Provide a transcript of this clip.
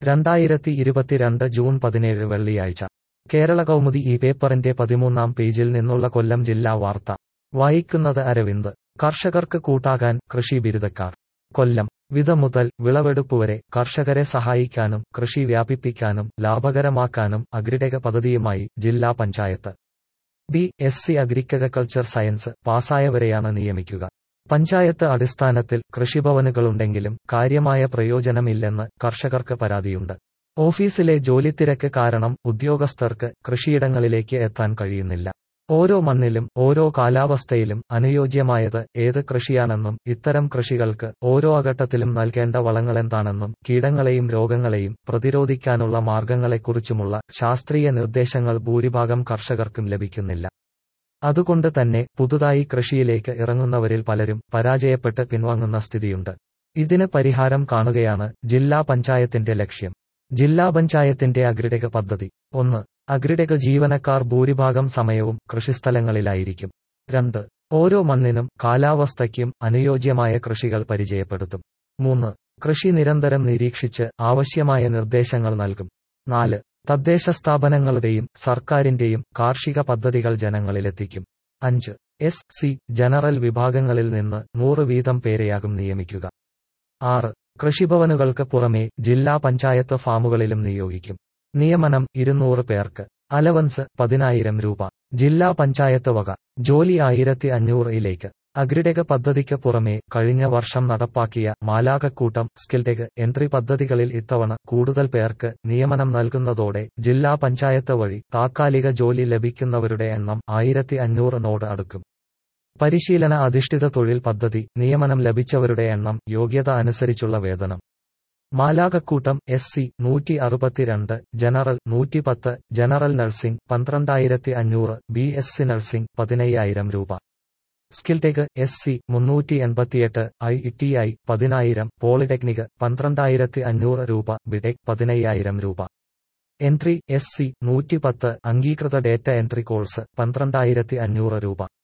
രണ്ടായിരത്തി ഇരുപത്തിരണ്ട് ജൂൺ പതിനേഴ് വെള്ളിയാഴ്ച കേരള കൗമുദി ഈ പേപ്പറിന്റെ പതിമൂന്നാം പേജിൽ നിന്നുള്ള കൊല്ലം ജില്ലാ വാർത്ത വായിക്കുന്നത് അരവിന്ദ് കർഷകർക്ക് കൂട്ടാകാൻ കൃഷി ബിരുദക്കാർ കൊല്ലം വിത മുതൽ വിളവെടുപ്പ് വരെ കർഷകരെ സഹായിക്കാനും കൃഷി വ്യാപിപ്പിക്കാനും ലാഭകരമാക്കാനും അഗ്രിടെക പദ്ധതിയുമായി ജില്ലാ panchayat B S C agriculture science പാസ്സായവരെയാണ് നിയമിക്കുക പഞ്ചായത്ത് അടിസ്ഥാനത്തിൽ കൃഷിഭവനുകളുണ്ടെങ്കിലും കാര്യമായ പ്രയോജനമില്ലെന്ന് കർഷകർക്ക് പരാതിയുണ്ട് ഓഫീസിലെ ജോലിത്തിരക്ക് കാരണം ഉദ്യോഗസ്ഥർക്ക് കൃഷിയിടങ്ങളിലേക്ക് എത്താൻ കഴിയുന്നില്ല ഓരോ മണ്ണിലും ഓരോ കാലാവസ്ഥയിലും അനുയോജ്യമായത് ഏത് കൃഷിയാണെന്നും ഇത്തരം കൃഷികൾക്ക് ഓരോ അഘട്ടത്തിലും നൽകേണ്ട വളങ്ങളെന്താണെന്നും കീടങ്ങളെയും രോഗങ്ങളെയും പ്രതിരോധിക്കാനുള്ള മാർഗങ്ങളെക്കുറിച്ചുമുള്ള ശാസ്ത്രീയ നിർദ്ദേശങ്ങൾ ഭൂരിഭാഗം കർഷകർക്കും ലഭിക്കുന്നില്ല അതുകൊണ്ട് തന്നെ പുതുതായി കൃഷിയിലേക്ക് ഇറങ്ങുന്നവരിൽ പലരും പരാജയപ്പെട്ട് പിൻവാങ്ങുന്ന സ്ഥിതിയുണ്ട് ഇതിന് പരിഹാരം കാണുകയാണ് ജില്ലാ പഞ്ചായത്തിന്റെ ലക്ഷ്യം ജില്ലാ പഞ്ചായത്തിന്റെ അഗ്രിടെക പദ്ധതി ഒന്ന് അഗ്രിടെക ജീവനക്കാർ ഭൂരിഭാഗം സമയവും കൃഷിസ്ഥലങ്ങളിലായിരിക്കും രണ്ട് ഓരോ മണ്ണിനും കാലാവസ്ഥയ്ക്കും അനുയോജ്യമായ കൃഷികൾ പരിചയപ്പെടുത്തും മൂന്ന് കൃഷി നിരന്തരം നിരീക്ഷിച്ച് ആവശ്യമായ നിർദ്ദേശങ്ങൾ നൽകും നാല് തദ്ദേശ സ്ഥാപനങ്ങളുടെയും സർക്കാരിന്റെയും കാർഷിക പദ്ധതികൾ ജനങ്ങളിലെത്തിക്കും അഞ്ച് എസ് സി ജനറൽ വിഭാഗങ്ങളിൽ നിന്ന് നൂറ് വീതം പേരെയാകും നിയമിക്കുക ആറ് കൃഷിഭവനുകൾക്ക് പുറമെ ജില്ലാ പഞ്ചായത്ത് ഫാമുകളിലും നിയോഗിക്കും നിയമനം ഇരുന്നൂറ് പേർക്ക് അലവൻസ് പതിനായിരം രൂപ ജില്ലാ പഞ്ചായത്ത് വക ജോലി ആയിരത്തി അഞ്ഞൂറിലേക്ക് അഗ്രിടെക പദ്ധതിക്ക് പുറമെ കഴിഞ്ഞ വർഷം നടപ്പാക്കിയ മാലാകക്കൂട്ടം സ്കിൽടെക് എൻട്രി പദ്ധതികളിൽ ഇത്തവണ കൂടുതൽ പേർക്ക് നിയമനം നൽകുന്നതോടെ ജില്ലാ പഞ്ചായത്ത് വഴി താത്കാലിക ജോലി ലഭിക്കുന്നവരുടെ എണ്ണം ആയിരത്തി അഞ്ഞൂറിനോട് അടുക്കും പരിശീലന അധിഷ്ഠിത തൊഴിൽ പദ്ധതി നിയമനം ലഭിച്ചവരുടെ എണ്ണം യോഗ്യത അനുസരിച്ചുള്ള വേതനം മാലാകക്കൂട്ടം എസ് സി നൂറ്റി അറുപത്തിരണ്ട് ജനറൽ നൂറ്റിപ്പത്ത് ജനറൽ നഴ്സിംഗ് പന്ത്രണ്ടായിരത്തി അഞ്ഞൂറ് ബി എസ് സി നഴ്സിംഗ് പതിനയ്യായിരം രൂപ സ്കിൽടെക് എസ് സി മുന്നൂറ്റി എൺപത്തിയെട്ട് ഐ ടി ഐ പതിനായിരം പോളിടെക്നിക് പന്ത്രണ്ടായിരത്തി അഞ്ഞൂറ് രൂപ ബിടെക് പതിനയ്യായിരം രൂപ എൻട്രി എസ് സി നൂറ്റിപ്പത്ത് അംഗീകൃത ഡേറ്റ എൻട്രി കോഴ്സ് പന്ത്രണ്ടായിരത്തി അഞ്ഞൂറ് രൂപ